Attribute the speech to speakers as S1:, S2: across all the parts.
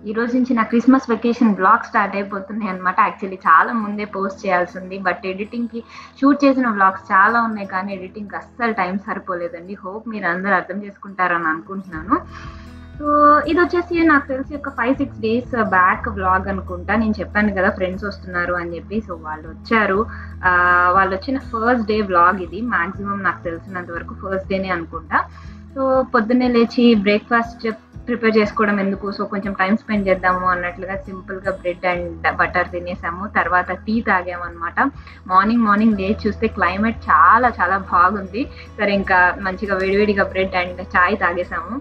S1: ఈ రోజు నుంచి నా క్రిస్మస్ వెకేషన్ బ్లాగ్ స్టార్ట్ అయిపోతున్నాయి అనమాట యాక్చువల్లీ చాలా ముందే పోస్ట్ చేయాల్సి ఉంది బట్ ఎడిటింగ్కి షూట్ చేసిన బ్లాగ్స్ చాలా ఉన్నాయి కానీ ఎడిటింగ్కి అస్సలు టైం సరిపోలేదండి హోప్ మీరు అందరూ అర్థం చేసుకుంటారని అనుకుంటున్నాను సో ఇది వచ్చేసి నాకు తెలిసి ఒక five six days back blog అనుకుంటా నేను చెప్పాను కదా ఫ్రెండ్స్ వస్తున్నారు అని చెప్పి సో వాళ్ళు వచ్చారు ఆ, వాళ్ళు వచ్చిన ఫస్ట్ డే బ్లాగ్ ఇది మాక్సిమం నాకు తెలిసినంత వరకు ఫస్ట్ డేనే అనుకుంటా సో పొద్దున్నే లేచి బ్రేక్ఫాస్ట్ ప్రిపేర్ చేసుకోవడం ఎందుకు సో కొంచెం టైం స్పెండ్ చేద్దాము అన్నట్లుగా సింపుల్గా బ్రెడ్ అండ్ బటర్ తినేసాము తర్వాత టీ తాగాము అనమాట మార్నింగ్ మార్నింగ్ లేచి చూస్తే క్లైమేట్ చాలా చాలా బాగుంది సరే ఇంకా మంచిగా వేడివేడిగా బ్రెడ్ అండ్ చాయ్ తాగేసాము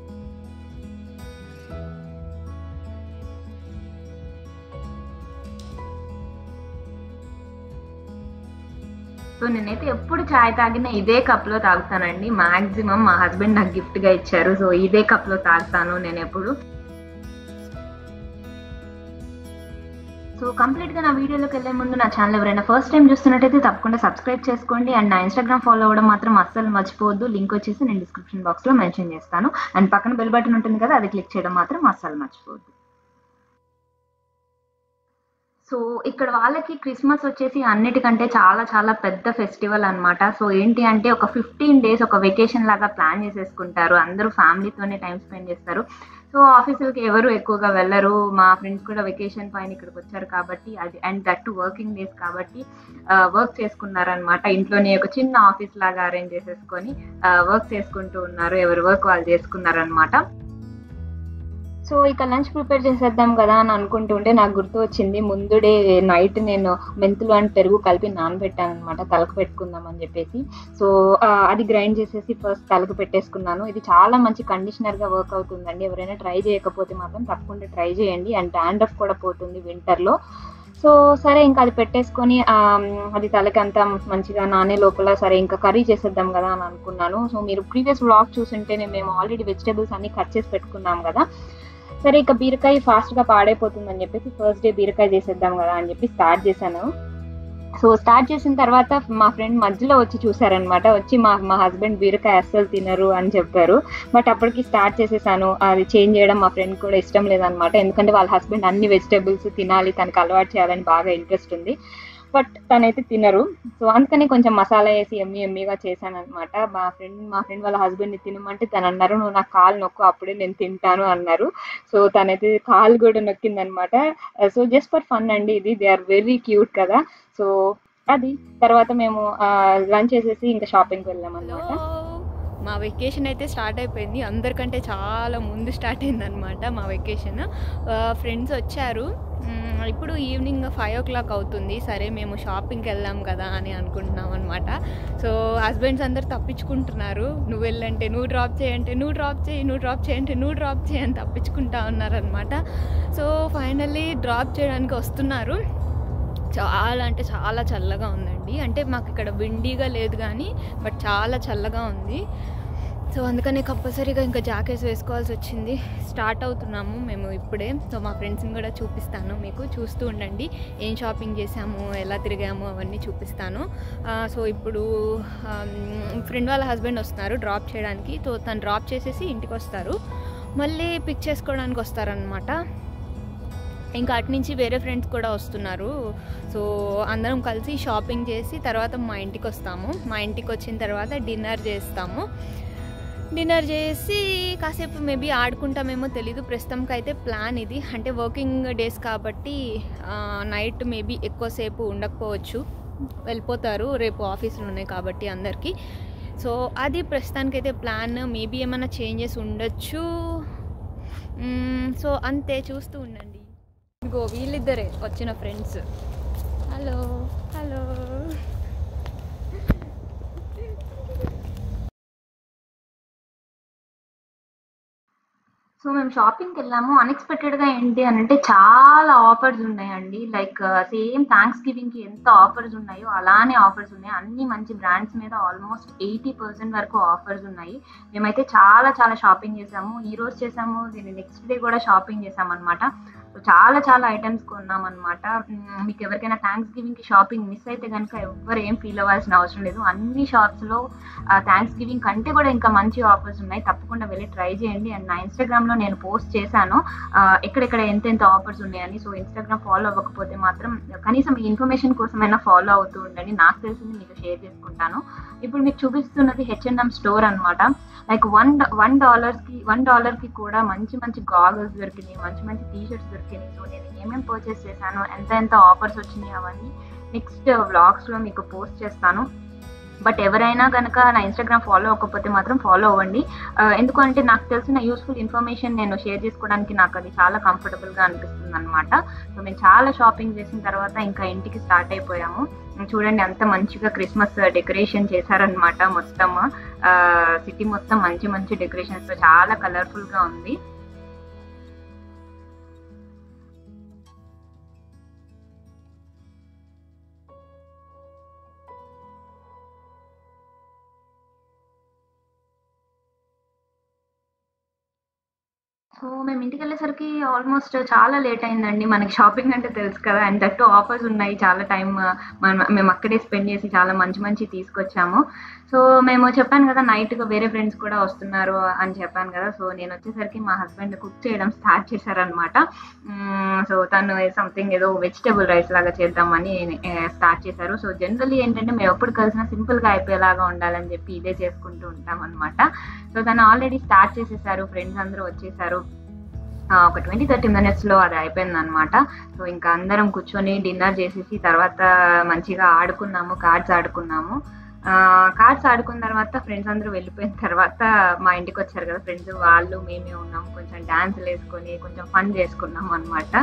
S1: సో నేనైతే ఎప్పుడు చాయ్ తాగినా ఇదే కప్లో తాగుతానండి మాక్సిమం మా హస్బెండ్ నాకు గిఫ్ట్గా ఇచ్చారు సో ఇదే కప్లో తాగుతాను నేను ఎప్పుడు సో కంప్లీట్గా నా వీడియోలోకి వెళ్ళే ముందు నా ఛానల్ ఎవరైనా ఫస్ట్ టైం చూస్తున్నట్టయితే తప్పకుండా సబ్స్క్రైబ్ చేసుకోండి అండ్ నా ఇన్స్టాగ్రామ్ ఫాలో అవ్వడం మాత్రం అస్సలు మర్చిపోవద్దు లింక్ వచ్చేసి నేను డిస్క్రిప్షన్ బాక్స్లో మెన్షన్ చేస్తాను అండ్ పక్కన బెల్ బటన్ ఉంటుంది కదా అది క్లిక్ చేయడం మాత్రం అస్సలు మర్చిపోవద్దు సో ఇక్కడ వాళ్ళకి క్రిస్మస్ వచ్చేసి అన్నిటికంటే చాలా చాలా పెద్ద ఫెస్టివల్ అన్నమాట సో ఏంటి అంటే ఒక ఫిఫ్టీన్ డేస్ ఒక వెకేషన్ లాగా ప్లాన్ చేసేసుకుంటారు అందరూ ఫ్యామిలీతోనే టైం స్పెండ్ చేస్తారు సో ఆఫీసులకి ఎవరు ఎక్కువగా వెళ్ళరు మా ఫ్రెండ్స్ కూడా వెకేషన్ పైన ఇక్కడికి వచ్చారు కాబట్టి అది అండ్ దట్ వర్కింగ్ డేస్ కాబట్టి వర్క్ చేసుకున్నారనమాట ఇంట్లోనే ఒక చిన్న ఆఫీస్ లాగా అరేంజ్ చేసేసుకొని వర్క్ చేసుకుంటూ ఉన్నారు ఎవరి వర్క్ వాళ్ళు చేసుకున్నారనమాట సో ఇక లంచ్ ప్రిపేర్ చేసేద్దాం కదా అని అనుకుంటుంటే నాకు గుర్తు వచ్చింది ముందు డే నైట్ నేను మెంతులు అండ్ పెరుగు కలిపి నానబెట్టాను అనమాట తలకు పెట్టుకుందాం అని చెప్పేసి సో ఆ, అది గ్రైండ్ చేసేసి ఫస్ట్ తలకు పెట్టేసుకున్నాను ఇది చాలా మంచి కండిషనర్గా వర్క్ అవుతుందండి ఎవరైనా ట్రై చేయకపోతే మాత్రం తప్పకుండా ట్రై చేయండి అండ్ డాండ్రఫ్ కూడా పోతుంది వింటర్లో సో సరే ఇంకా అది పెట్టేసుకొని ఆ, అది తలకి అంతా మంచిగా నానే లోపల సరే ఇంకా కర్రీ చేసేద్దాం కదా అని అనుకున్నాను సో మీరు ప్రీవియస్ వ్లాగ్ చూసుంటేనే మేము ఆల్రెడీ వెజిటేబుల్స్ అన్ని కట్ చేసి పెట్టుకున్నాం కదా సరే ఇక బీరకాయ ఫాస్ట్గా పాడైపోతుందని చెప్పేసి ఫస్ట్ డే బీరకాయ చేసేద్దాం కదా అని చెప్పి స్టార్ట్ చేశాను సో స్టార్ట్ చేసిన తర్వాత మా ఫ్రెండ్ మధ్యలో వచ్చి చూసారనమాట వచ్చి మా మా హస్బెండ్ బీరకాయ అస్సలు తినరు అని చెప్పారు బట్ అప్పటికి స్టార్ట్ చేసేసాను అది చేంజ్ చేయడం మా ఫ్రెండ్ కూడా ఇష్టం లేదనమాట ఎందుకంటే వాళ్ళ హస్బెండ్ అన్ని వెజిటేబుల్స్ తినాలి తనకు అలవాటు చేయాలని బాగా ఇంట్రెస్ట్ ఉంది బట్ తనైతే తినరు సో అందుకని కొంచెం మసాలా వేసి ఎమ్మి ఎమ్మిగా చేశాను అనమాట మా ఫ్రెండ్ మా ఫ్రెండ్ వాళ్ళ హస్బెండ్ని తినమంటే తను అన్నారు నువ్వు నాకు కాలు నొక్కు అప్పుడే నేను తింటాను అన్నారు సో తనైతే కాలు కూడా నొక్కిందనమాట సో జస్ట్ ఫర్ ఫన్ అండి ఇది దే ఆర్ వెరీ క్యూట్ కదా సో అది తర్వాత మేము లంచ్ చేసేసి ఇంకా షాపింగ్కి వెళ్ళాం అనమాట
S2: మా వెకేషన్ అయితే స్టార్ట్ అయిపోయింది అందరికంటే చాలా ముందు స్టార్ట్ అయిందనమాట మా వెకేషన్ ఫ్రెండ్స్ వచ్చారు మ్, ఇప్పుడు ఈవినింగ్ ఫైవ్ ఓ క్లాక్ అవుతుంది సరే మేము షాపింగ్కి వెళ్దాం కదా అని అనుకుంటున్నాం అనమాట సో హస్బెండ్స్ అందరు తప్పించుకుంటున్నారు నువ్వు వెళ్ళంటే నువ్వు డ్రాప్ చేయంటే నువ్వు డ్రాప్ చేయి నువ్వు డ్రాప్ చేయంటే నువ్వు డ్రాప్ చేయని తప్పించుకుంటా ఉన్నారనమాట సో ఫైనల్లీ డ్రాప్ చేయడానికి వస్తున్నారు చాలా అంటే చాలా చల్లగా ఉందండి అంటే మాకు ఇక్కడ విండీగా లేదు కానీ బట్ చాలా చల్లగా ఉంది సో అందుకనే కంపల్సరీగా ఇంకా జాకెట్స్ వేసుకోవాల్సి వచ్చింది స్టార్ట్ అవుతున్నాము మేము ఇప్పుడే సో మా ఫ్రెండ్స్ని కూడా చూపిస్తాను మీకు చూస్తూ ఉండండి ఏం షాపింగ్ చేసాము ఎలా తిరిగాము అవన్నీ చూపిస్తాను ఆ, సో ఇప్పుడు ఫ్రెండ్ వాళ్ళ హస్బెండ్ వస్తున్నారు డ్రాప్ చేయడానికి సో తను డ్రాప్ చేసేసి ఇంటికి వస్తారు మళ్ళీ పిక్ చేసుకోవడానికి వస్తారనమాట ఇంకా అటు నుంచి వేరే ఫ్రెండ్స్ కూడా వస్తున్నారు సో అందరం కలిసి షాపింగ్ చేసి తర్వాత మా ఇంటికి వస్తాము మా ఇంటికి వచ్చిన తర్వాత డిన్నర్ చేస్తాము డిన్నర్ చేసి కాసేపు మేబీ ఆడుకుంటామేమో తెలీదు ప్రస్తుతంకి అయితే ప్లాన్ ఇది అంటే వర్కింగ్ డేస్ కాబట్టి నైట్ మేబీ ఎక్కువసేపు ఉండకపోవచ్చు వెళ్ళిపోతారు రేపు ఆఫీసులు ఉన్నాయి కాబట్టి అందరికీ సో అది ప్రస్తుతానికైతే ప్లాన్ మేబీ ఏమైనా చేంజెస్ ఉండొచ్చు మ్మ్, సో అంతే చూస్తూ ఉండండి ఇదిగో వీళ్ళిద్దరే వచ్చిన ఫ్రెండ్స్ హలో హలో
S1: సో మేము షాపింగ్కి వెళ్ళాము అన్ఎక్స్పెక్టెడ్గా ఏంటి అని అంటే చాలా ఆఫర్స్ ఉన్నాయండి లైక్ సేమ్ థ్యాంక్స్ గివింగ్కి ఎంత ఆఫర్స్ ఉన్నాయో అలానే ఆఫర్స్ ఉన్నాయి అన్ని మంచి బ్రాండ్స్ మీద ఆల్మోస్ట్ ఎయిటీ పర్సెంట్ వరకు ఆఫర్స్ ఉన్నాయి మేమైతే చాలా చాలా షాపింగ్ చేసాము ఈ రోజు చేసాము దీని నెక్స్ట్ డే కూడా షాపింగ్ చేసాము అనమాట సో చాలా చాలా ఐటమ్స్ కొన్నాం అనమాట మీకు ఎవరికైనా థ్యాంక్స్ గివింగ్కి షాపింగ్ మిస్ అయితే కనుక ఎవ్వరు ఏం ఫీల్ అవ్వాల్సిన అవసరం లేదు అన్ని షాప్స్లో థ్యాంక్స్ గివింగ్ కంటే కూడా ఇంకా మంచి ఆఫర్స్ ఉన్నాయి తప్పకుండా వెళ్ళి ట్రై చేయండి అండ్ నా ఇన్స్టాగ్రామ్లో నేను పోస్ట్ చేశాను ఆ, ఎక్కడెక్కడ ఎంత ఎంత ఆఫర్స్ ఉన్నాయని సో ఇన్స్టాగ్రామ్ ఫాలో అవ్వకపోతే మాత్రం కనీసం ఈ ఇన్ఫర్మేషన్ కోసమైనా ఫాలో అవుతూ ఉండండి నాకు తెలిసింది మీకు షేర్ చేసుకుంటాను ఇప్పుడు మీకు చూపిస్తున్నది హెచ్ఎన్ఎం స్టోర్ అన్నమాట లైక్ వన్ వన్ డాలర్స్కి వన్ డాలర్కి కూడా మంచి మంచి గాగల్స్ దొరికినాయి మంచి మంచి టీ షర్ట్స్ దొరికినాయి సో నేను ఏమేమి పర్చేస్ చేశాను ఎంత ఎంత ఆఫర్స్ వచ్చినాయి అవన్నీ నెక్స్ట్ వ్లాగ్స్లో మీకు పోస్ట్ చేస్తాను బట్ ఎవరైనా కనుక నా ఇన్స్టాగ్రామ్ ఫాలో అవ్వకపోతే మాత్రం ఫాలో అవ్వండి ఆ, ఎందుకంటే నాకు తెలిసిన యూస్ఫుల్ ఇన్ఫర్మేషన్ నేను షేర్ చేసుకోవడానికి నాకు అది చాలా కంఫర్టబుల్గా అనిపిస్తుంది అనమాట సో మేము చాలా షాపింగ్ చేసిన తర్వాత ఇంకా ఇంటికి స్టార్ట్ అయిపోయాము చూడండి అంత మంచిగా క్రిస్మస్ డెకరేషన్ చేశారనమాట మొత్తం సిటీ మొత్తం మంచి మంచి డెకరేషన్స్ తో చాలా కలర్ఫుల్ గా ఉంది సో మేము ఇంటికి వెళ్ళేసరికి ఆల్మోస్ట్ చాలా లేట్ అయిందండి మనకి షాపింగ్ అంటే తెలుసు కదా అండ్ దట్టు ఆఫర్స్ ఉన్నాయి చాలా టైం మనం మేము అక్కడే స్పెండ్ చేసి చాలా మంచి మంచి తీసుకొచ్చాము సో మేము చెప్పాను కదా నైట్గా వేరే ఫ్రెండ్స్ కూడా వస్తున్నారు అని చెప్పాను కదా సో నేను వచ్చేసరికి మా హస్బెండ్ కుక్ చేయడం స్టార్ట్ చేశారనమాట సో తను సంథింగ్ ఏదో వెజిటేబుల్ రైస్ లాగా చేద్దామని స్టార్ట్ చేశారు సో జనరల్లీ ఏంటంటే మేము ఎప్పుడు కలిసినా సింపుల్గా అయిపోయేలాగా ఉండాలని చెప్పి ఇదే చేసుకుంటూ ఉంటాం అనమాట సో తను ఆల్రెడీ స్టార్ట్ చేసేసారు ఫ్రెండ్స్ అందరూ వచ్చేసారు ఆ, ఒక ట్వంటీ థర్టీ మినిట్స్లో అది అయిపోయింది అనమాట సో ఇంకా అందరం కూర్చొని డిన్నర్ చేసేసి తర్వాత మంచిగా ఆడుకున్నాము కార్డ్స్ ఆడుకున్నాము కార్డ్స్ ఆడుకున్న తర్వాత ఫ్రెండ్స్ అందరూ వెళ్ళిపోయిన తర్వాత మా ఇంటికి వచ్చారు కదా ఫ్రెండ్స్ వాళ్ళు మేమే ఉన్నాము కొంచెం డాన్సులు వేసుకొని కొంచెం ఫన్ చేసుకున్నాం అనమాట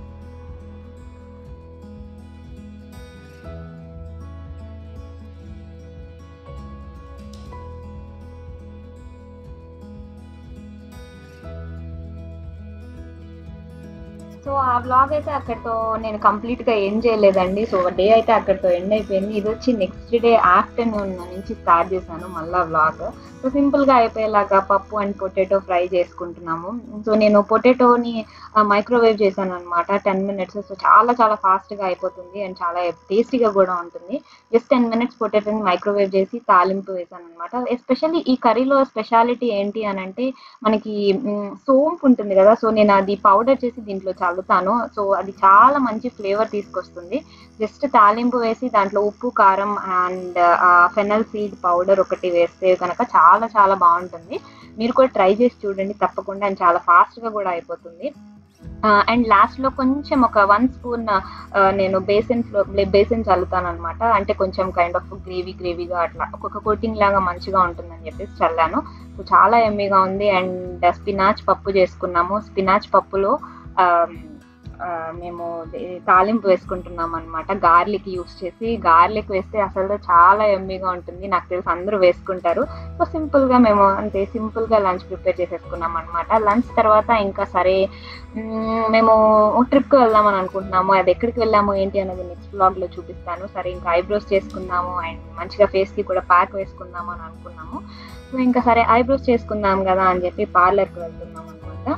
S1: సో ఆ వ్లాగ్ అయితే అక్కడితో నేను కంప్లీట్ గా ఎండ్ చేయలేదండి సో డే అయితే అక్కడితో ఎండ్ అయిపోయింది ఇది వచ్చి నెక్స్ట్ డే ఆఫ్టర్నూన్ నుంచి స్టార్ట్ చేశాను మళ్ళా వ్లాగ్ సో సింపుల్ గా అయిపోయేలాగా పప్పు అండ్ పొటాటో ఫ్రై చేసుకుంటున్నాము సో నేను పొటాటోని మైక్రోవేవ్ చేశాను అనమాట టెన్ మినిట్స్ సో చాలా చాలా ఫాస్ట్ గా అయిపోతుంది అండ్ చాలా టేస్టీగా కూడా ఉంటుంది జస్ట్ టెన్ మినిట్స్ పొటాటోని మైక్రోవేవ్ చేసి తాలింపు వేసాను అనమాట ఎస్పెషల్లీ ఈ కర్రీలో స్పెషాలిటీ ఏంటి అని అంటే మనకి మ్, సోంపు ఉంటుంది కదా సో నేను అది పౌడర్ చేసి దీంట్లో చల్లుతాను సో అది చాలా మంచి ఫ్లేవర్ తీసుకొస్తుంది జస్ట్ తాలింపు వేసి దాంట్లో ఉప్పు కారం అండ్ ఫెనల్ సీడ్ పౌడర్ ఒకటి వేస్తే కనుక చాలా చాలా బాగుంటుంది మీరు కూడా ట్రై చేసి చూడండి తప్పకుండా అండ్ చాలా ఫాస్ట్గా కూడా అయిపోతుంది అండ్ లాస్ట్లో కొంచెం ఒక వన్ స్పూన్ నేను బేసిన్ ఫ్లో బేసిన్ చల్లుతాను అనమాట అంటే కొంచెం కైండ్ ఆఫ్ గ్రేవీ గ్రేవీగా అట్లా ఒక్కొక్క కోటింగ్ లాగా మంచిగా ఉంటుందని చెప్పేసి చల్లాను సో చాలా ఎమ్మీగా ఉంది అండ్ స్పినాచ్ పప్పు చేసుకున్నాము స్పినాచ్ పప్పులో ఆ, ఆ, మేము ఇది తాలింపు వేసుకుంటున్నాం అనమాట గార్లిక్ యూస్ చేసి గార్లిక్ వేస్తే అసలు చాలా ఎమ్మీగా ఉంటుంది నాకు తెలిసి అందరూ వేసుకుంటారు సో సింపుల్గా మేము అంతే సింపుల్గా లంచ్ ప్రిపేర్ చేసేసుకున్నాం అనమాట లంచ్ తర్వాత ఇంకా సరే మ్మ్, మేము ట్రిప్కి వెళ్దామని అనుకుంటున్నాము అది ఎక్కడికి వెళ్ళాము ఏంటి అనేది నెక్స్ట్ బ్లాగ్లో చూపిస్తాను సరే ఇంకా ఐబ్రోస్ చేసుకుందాము అండ్ మంచిగా ఫేస్కి కూడా ప్యాక్ వేసుకుందాము అని అనుకున్నాము సో ఇంకా సరే ఐబ్రోస్ చేసుకుందాం కదా అని చెప్పి పార్లర్కి వెళ్తున్నాం అనమాట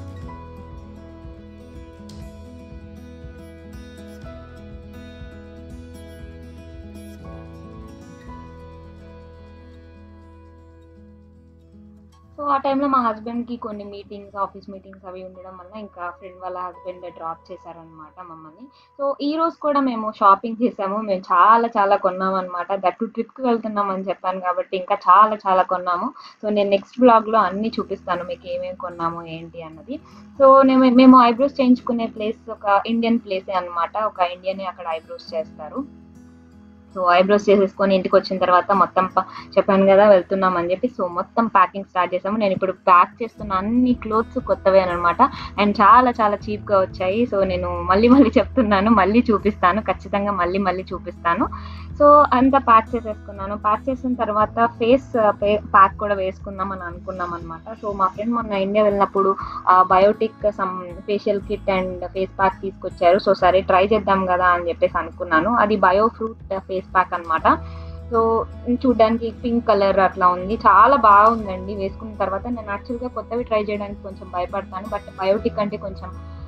S1: సో ఆ టైంలో మా హస్బెండ్కి కొన్ని మీటింగ్స్ ఆఫీస్ మీటింగ్స్ అవి ఉండడం వల్ల ఇంకా ఫ్రెండ్ వాళ్ళ హస్బెండ్ డ్రాప్ చేశారనమాట మమ్మల్ని సో ఈ రోజు కూడా మేము షాపింగ్ చేసాము మేము చాలా చాలా కొన్నాం అనమాట దట్టు ట్రిప్కి వెళ్తున్నాం అని చెప్పాను కాబట్టి ఇంకా చాలా చాలా కొన్నాము సో నేను నెక్స్ట్ బ్లాగ్లో అన్నీ చూపిస్తాను మీకు ఏమేమి కొన్నాము ఏంటి అన్నది సో నేను మేము ఐబ్రోస్ చేయించుకునే ప్లేస్ ఒక ఇండియన్ ప్లేసే అనమాట ఒక ఇండియనే అక్కడ ఐబ్రోస్ చేస్తారు సో ఐబ్రోస్ చేసేసుకొని ఇంటికి వచ్చిన తర్వాత మొత్తం ప- చెప్పాను కదా వెళ్తున్నాం అని చెప్పి సో మొత్తం ప్యాకింగ్ స్టార్ట్ చేసాము నేను ఇప్పుడు ప్యాక్ చేస్తున్న అన్ని క్లోత్స్ కొత్తవే అనమాట అండ్ చాలా చాలా చీప్గా వచ్చాయి సో నేను మళ్ళీ మళ్ళీ చెప్తున్నాను మళ్ళీ చూపిస్తాను ఖచ్చితంగా మళ్ళీ మళ్ళీ చూపిస్తాను సో అంతా ప్యాక్ చేసేసుకున్నాను ప్యాక్ చేసిన తర్వాత ఫేస్ ప్యాక్ కూడా వేసుకుందాం అని అనుకున్నాం అనమాట సో మా ఫ్రెండ్ మొన్న ఇండియా వెళ్ళినప్పుడు Biotique some facial kit and face pack తీసుకొచ్చారు సో సరే ట్రై చేద్దాం కదా అని చెప్పేసి అనుకున్నాను అది బయో ఫ్రూట్ ఫేస్ ప్యాక్ అన్నమాట సో చూడడానికి పింక్ కలర్ అట్లా ఉంది చాలా బాగుందండి వేసుకున్న తర్వాత నేను యాక్చువల్గా కొత్తవి ట్రై చేయడానికి కొంచెం భయపడతాను బట్ బయోటిక్ అంటే కొంచెం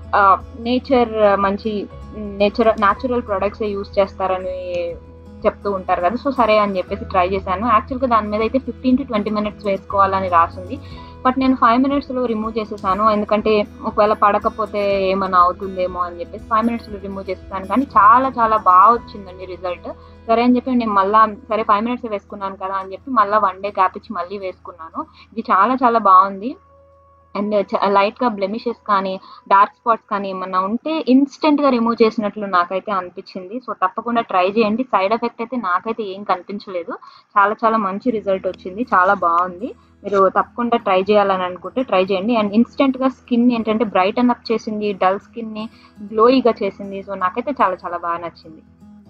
S1: నేచర్ మంచి నేచర్ న్యాచురల్ ప్రొడక్ట్స్ యూస్ చేస్తారని చెప్తూ ఉంటారు కదా సో సరే అని చెప్పేసి ట్రై చేశాను యాక్చువల్గా దాని మీద అయితే ఫిఫ్టీన్ టు ట్వంటీ మినిట్స్ వేసుకోవాలని రాసింది బట్ నేను ఫైవ్ మినిట్స్లో రిమూవ్ చేసేసాను ఎందుకంటే ఒకవేళ పడకపోతే ఏమైనా అవుతుందేమో అని చెప్పేసి ఫైవ్ మినిట్స్లో రిమూవ్ చేసేసాను కానీ చాలా చాలా బాగా వచ్చిందండి రిజల్ట్ సరే అని చెప్పి నేను మళ్ళీ సరే ఫైవ్ మినిట్స్ వేసుకున్నాను కదా అని చెప్పి మళ్ళీ వన్ డే గ్యాప్ ఇచ్చి మళ్ళీ వేసుకున్నాను ఇది చాలా చాలా బాగుంది అండ్ లైట్గా బ్లెమిషెస్ కానీ డార్క్ స్పాట్స్ కానీ ఏమన్నా ఉంటే ఇన్స్టెంట్గా రిమూవ్ చేసినట్లు నాకైతే అనిపించింది సో తప్పకుండా ట్రై చేయండి సైడ్ ఎఫెక్ట్ అయితే నాకైతే ఏం కనిపించలేదు చాలా చాలా మంచి రిజల్ట్ వచ్చింది చాలా బాగుంది మీరు తప్పకుండా ట్రై చేయాలని అనుకుంటే ట్రై చేయండి అండ్ ఇన్స్టెంట్గా స్కిన్ ఏంటంటే బ్రైటన్ అప్ చేసింది డల్ స్కిన్ని గ్లోయిగా చేసింది సో నాకైతే చాలా చాలా బాగా నచ్చింది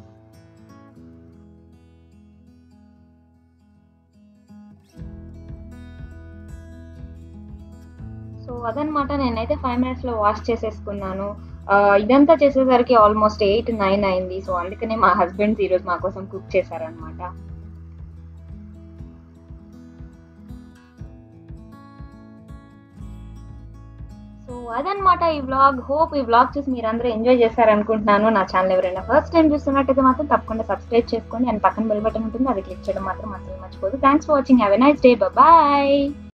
S1: సో అదనమాట నేనైతే ఫైవ్ మినిట్స్లో వాష్ చేసేసుకున్నాను ఇదంతా చేసేసరికి ఆల్మోస్ట్ ఎయిట్ నైన్ అయింది సో అందుకనే మా హస్బెండ్స్ ఈరోజు మా కోసం కుక్ చేశారనమాట సో అదనమాట ఈ వ్లాగ్ హోప్ ఈ వ్లాగ్ చూసి మీరందరూ ఎంజాయ్ చేశారనుకుంటున్నాను నా ఛానల్ ఎవరైనా ఫస్ట్ టైం చూస్తున్నట్టయితే మాత్రం తప్పకుండా సబ్స్క్రైబ్ చేసుకోండి అండ్ పక్కన బెల్ బటన్ ఉంటుంది అది క్లిక్ చేయడం మాత్రం అసలు మర్చిపోదు thanks for watching have a nice day bye